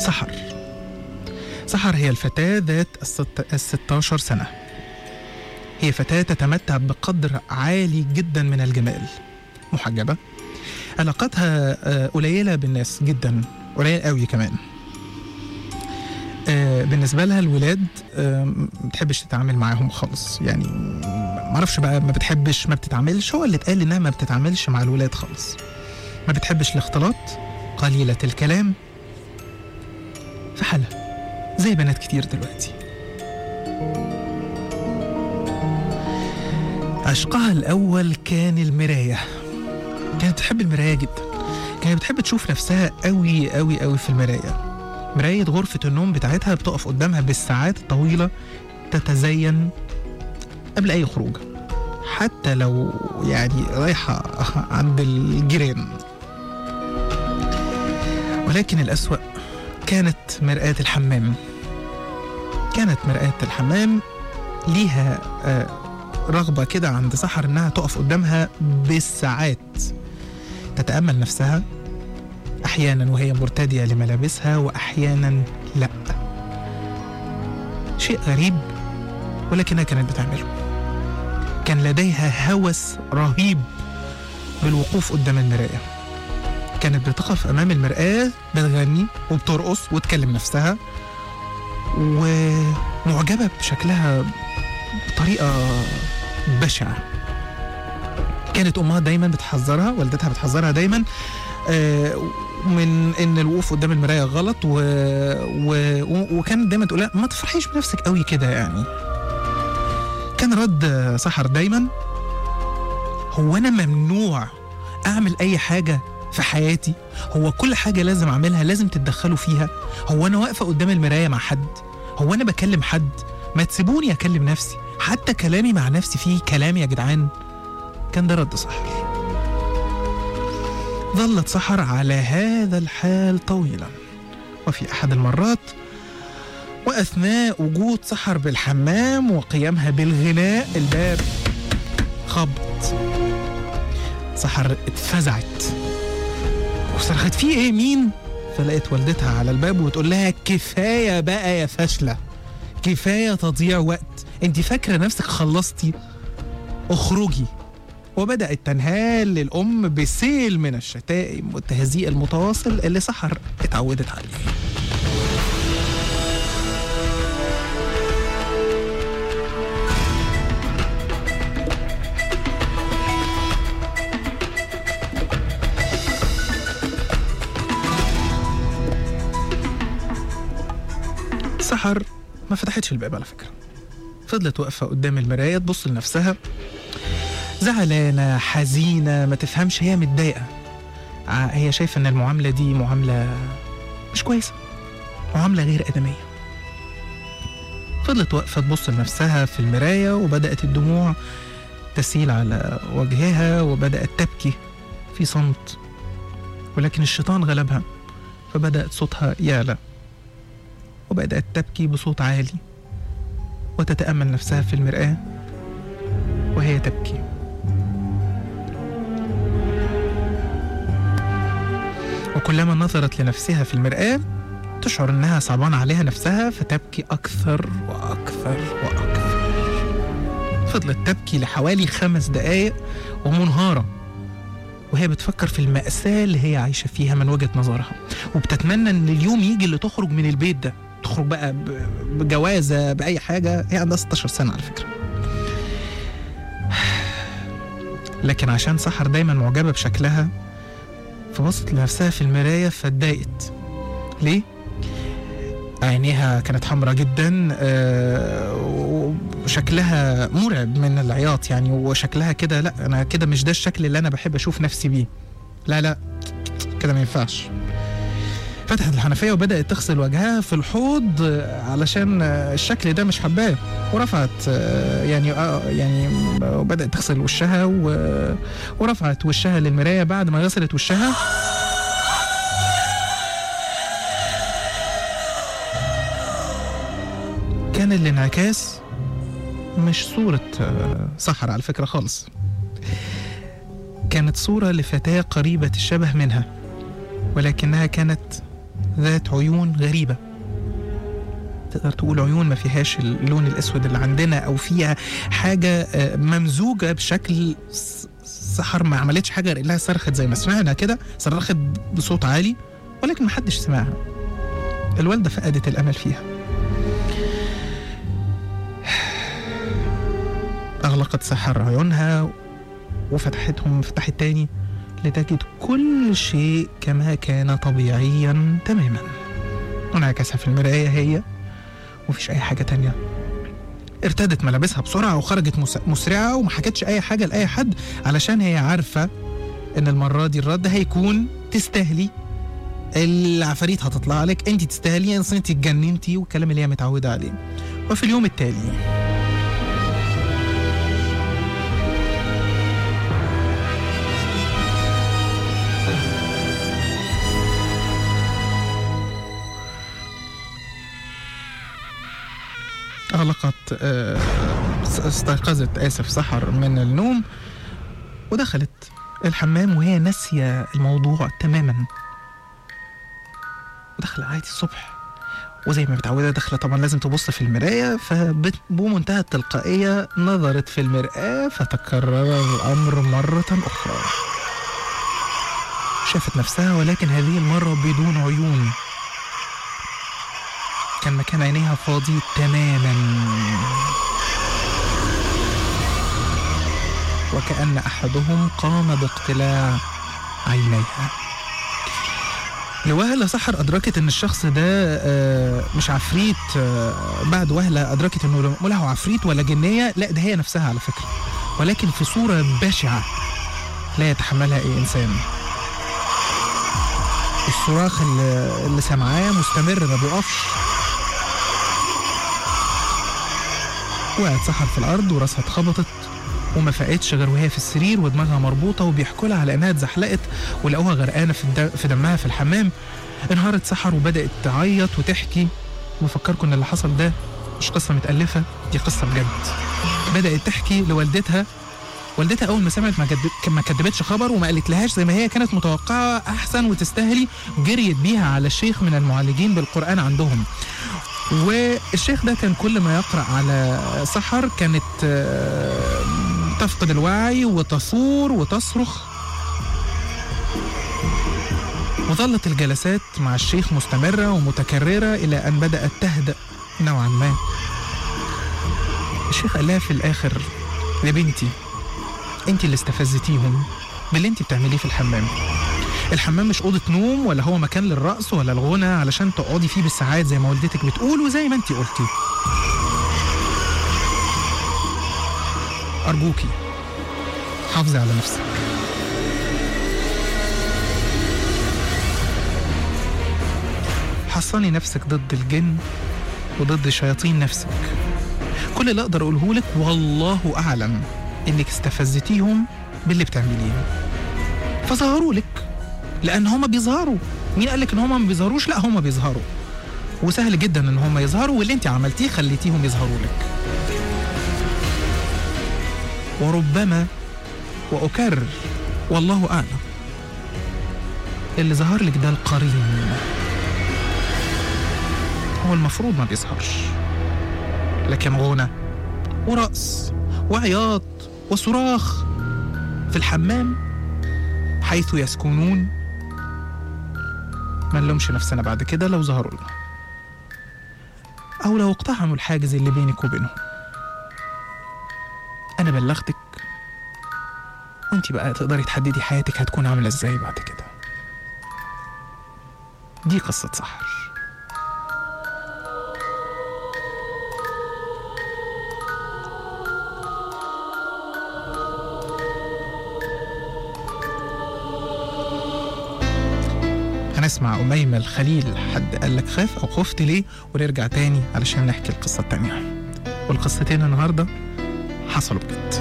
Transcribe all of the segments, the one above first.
سحر سحر هي الفتاة ذات الست الستاشر سنة هي فتاة تتمتع بقدر عالي جدا من الجمال محجبة علاقتها آه، قليلة بالناس جدا قليل قوي كمان آه، بالنسبة لها الولاد آه، ما بتحبش تتعامل معاهم خالص يعني ما اعرفش بقى ما بتحبش ما بتتعاملش هو اللي اتقال انها ما بتتعاملش مع الولاد خالص ما بتحبش الاختلاط قليلة الكلام في حالها زي بنات كتير دلوقتي عشقها الأول كان المراية كانت بتحب المراية جدا كانت بتحب تشوف نفسها قوي قوي قوي في المراية مراية غرفة النوم بتاعتها بتقف قدامها بالساعات الطويلة تتزين قبل أي خروج حتى لو يعني رايحة عند الجيران ولكن الأسوأ كانت مرآة الحمام كانت مرآة الحمام ليها آه، رغبة كده عند سحر إنها تقف قدامها بالساعات تتأمل نفسها أحيانا وهي مرتدية لملابسها وأحيانا لا شيء غريب ولكنها كانت بتعمله كان لديها هوس رهيب بالوقوف قدام المراية كانت بتقف أمام المرآة بتغني وبترقص وتكلم نفسها ومعجبة بشكلها بطريقة بشعة كانت أمها دايما بتحذرها والدتها بتحذرها دايما آه، من ان الوقوف قدام المرايه غلط و... و... و- وكانت دايما تقول لها ما تفرحيش بنفسك قوي كده يعني كان رد سحر دايما هو انا ممنوع اعمل اي حاجه في حياتي هو كل حاجه لازم اعملها لازم تتدخلوا فيها هو انا واقفه قدام المرايه مع حد هو انا بكلم حد ما تسيبوني اكلم نفسي حتى كلامي مع نفسي فيه كلام يا جدعان كان ده رد سحر ظلت سحر على هذا الحال طويلا وفي احد المرات واثناء وجود سحر بالحمام وقيامها بالغناء الباب خبط سحر اتفزعت وصرخت في ايه مين فلقيت والدتها على الباب وتقول لها كفايه بقى يا فاشله كفايه تضييع وقت انت فاكره نفسك خلصتي اخرجي وبدأت تنهال للأم بسيل من الشتائم والتهزيء المتواصل اللي سحر اتعودت عليه سحر ما فتحتش الباب على فكرة فضلت واقفة قدام المراية تبص لنفسها زعلانة حزينة ما تفهمش هي متضايقة ع- هي شايفة إن المعاملة دي معاملة مش كويسة معاملة غير آدمية فضلت واقفة تبص لنفسها في المراية وبدأت الدموع تسيل على وجهها وبدأت تبكي في صمت ولكن الشيطان غلبها فبدأت صوتها يعلى وبدأت تبكي بصوت عالي وتتأمل نفسها في المرآة وهي تبكي وكلما نظرت لنفسها في المرآة تشعر انها صعبان عليها نفسها فتبكي اكثر واكثر واكثر فضلت تبكي لحوالي خمس دقايق ومنهارة وهي بتفكر في المأساة اللي هي عايشة فيها من وجهة نظرها وبتتمنى ان اليوم يجي اللي تخرج من البيت ده تخرج بقى ب- بجوازة بأي حاجة هي عندها 16 سنة على فكرة لكن عشان سحر دايما معجبة بشكلها فبصت لنفسها في المراية فاتضايقت ليه؟ عينيها كانت حمراء جدا آه، وشكلها مرعب من العياط يعني وشكلها كده لا انا كده مش ده الشكل اللي انا بحب اشوف نفسي بيه لا لا كده ما ينفعش فتحت الحنفية وبدأت تغسل وجهها في الحوض آه، علشان آه، الشكل ده مش حباه ورفعت آه، يعني آه، يعني وبدأت تغسل وشها و- ورفعت وشها للمراية بعد ما غسلت وشها كان الانعكاس مش صورة آه، سحر على فكرة خالص كانت صورة لفتاة قريبة الشبه منها ولكنها كانت ذات عيون غريبة تقدر تقول عيون ما فيهاش اللون الأسود اللي عندنا أو فيها حاجة آه، ممزوجة بشكل س- سحر ما عملتش حاجة غير إنها صرخت زي ما سمعنا كده صرخت بصوت عالي ولكن محدش سمعها الوالدة فقدت الأمل فيها أغلقت سحر عيونها وفتحتهم فتحت تاني لتجد كل شيء كما كان طبيعيا تماما انعكسها في المراية هي ومفيش أي حاجة تانية ارتدت ملابسها بسرعة وخرجت مس- مسرعة وما حكتش أي حاجة لأي حد علشان هي عارفة إن المرة دي الرد هيكون تستاهلي العفاريت هتطلع لك انت تستاهلي اصل انت اتجننتي والكلام اللي هي متعوده عليه وفي اليوم التالي أغلقت آه، استيقظت آسف سحر من النوم ودخلت الحمام وهي ناسية الموضوع تماما ودخل عادي الصبح وزي ما متعودة داخلة طبعا لازم تبص في المراية فبمنتهى التلقائية نظرت في المرآة فتكرر الأمر مرة أخرى شافت نفسها ولكن هذه المرة بدون عيون كان مكان عينيها فاضي تماما وكأن أحدهم قام باقتلاع عينيها لوهلة سحر أدركت إن الشخص ده آه، مش عفريت آه، بعد وهلة أدركت إنه لا هو عفريت ولا جنية لا ده هي نفسها على فكرة ولكن في صورة بشعة لا يتحملها أي إنسان الصراخ اللي, اللي سمعاه مستمر ما بيقفش وقعت سحر في الأرض وراسها اتخبطت وما فاقتش غير وهي في السرير ودماغها مربوطة وبيحكوا لها على إنها اتزحلقت ولقوها غرقانة في, الدم في دمها في الحمام انهارت سحر وبدأت تعيط وتحكي وفكركم إن اللي حصل ده مش قصة متألفة دي قصة بجد بدأت تحكي لوالدتها والدتها أول ما سمعت ما كدب- ما كدبتش خبر وما قالت لهاش زي ما هي كانت متوقعة أحسن وتستاهلي جريت بيها على الشيخ من المعالجين بالقرآن عندهم والشيخ ده كان كل ما يقرأ على سحر كانت آه، تفقد الوعي وتصور وتصرخ وظلت الجلسات مع الشيخ مستمرة ومتكررة إلى أن بدأت تهدأ نوعا ما الشيخ قال لها في الآخر يا بنتي أنت اللي استفزتيهم باللي أنت بتعمليه في الحمام الحمام مش أوضة نوم ولا هو مكان للرقص ولا الغنى علشان تقعدي فيه بالساعات زي ما والدتك بتقول وزي ما أنت قلتي أرجوكي حافظي على نفسك حصني نفسك ضد الجن وضد شياطين نفسك كل اللي اقدر اقوله لك والله اعلم انك استفزتيهم باللي بتعمليه فظهروا لك لان هما بيظهروا مين قال لك ان هما ما بيظهروش لا هما بيظهروا وسهل جدا ان هما يظهروا واللي انت عملتيه خليتيهم يظهروا لك وربما واكرر والله اعلم اللي ظهر لك ده القرين هو المفروض ما بيظهرش لكن غنى ورقص وعياط وصراخ في الحمام حيث يسكنون ما نلومش نفسنا بعد كده لو ظهروا لنا أو لو اقتحموا الحاجز اللي بينك وبينهم أنا بلغتك وانت بقى تقدري تحددي حياتك هتكون عاملة ازاي بعد كده دي قصة سحر هنسمع أميمة الخليل حد قال لك خاف أو خفت ليه ونرجع تاني علشان نحكي القصة التانية والقصتين النهاردة حصلوا بجد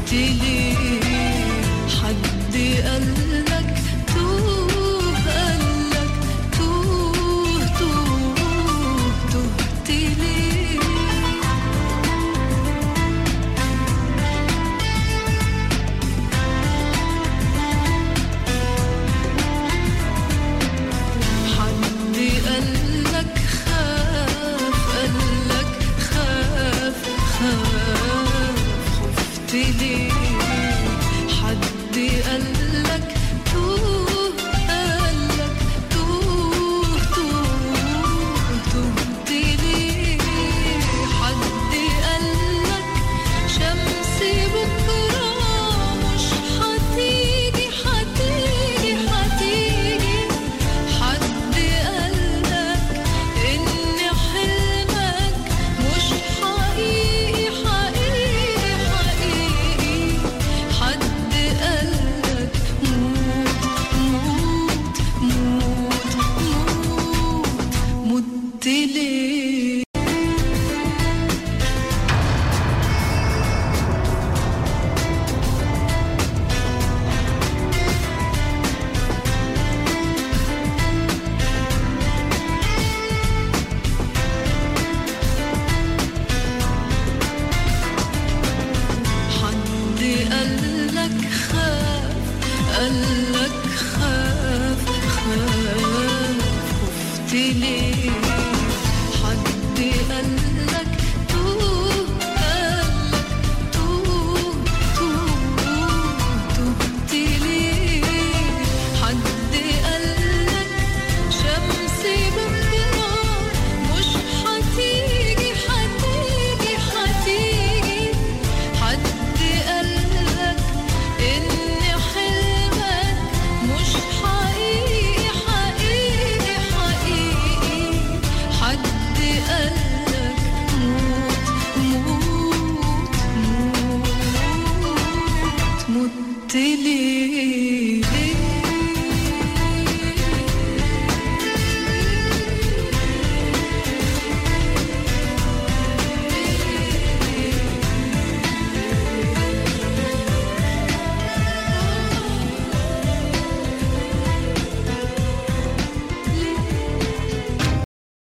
خفت ليه حد قالك توه قالك توه توه تهت ليه حد قالك خاف قالك خاف خاف خفت ليه حد قالك توه قالك توه توه تهت ليه حد قالك شمس بكرة مش هتيجي هتيجي هتيجي حد قالك إن حلمك مش حقيقي حقيقي حقيقي حد قالك موت موت موت موت مت ليه حد قالك خاف قالك خاف خاف خفت ليه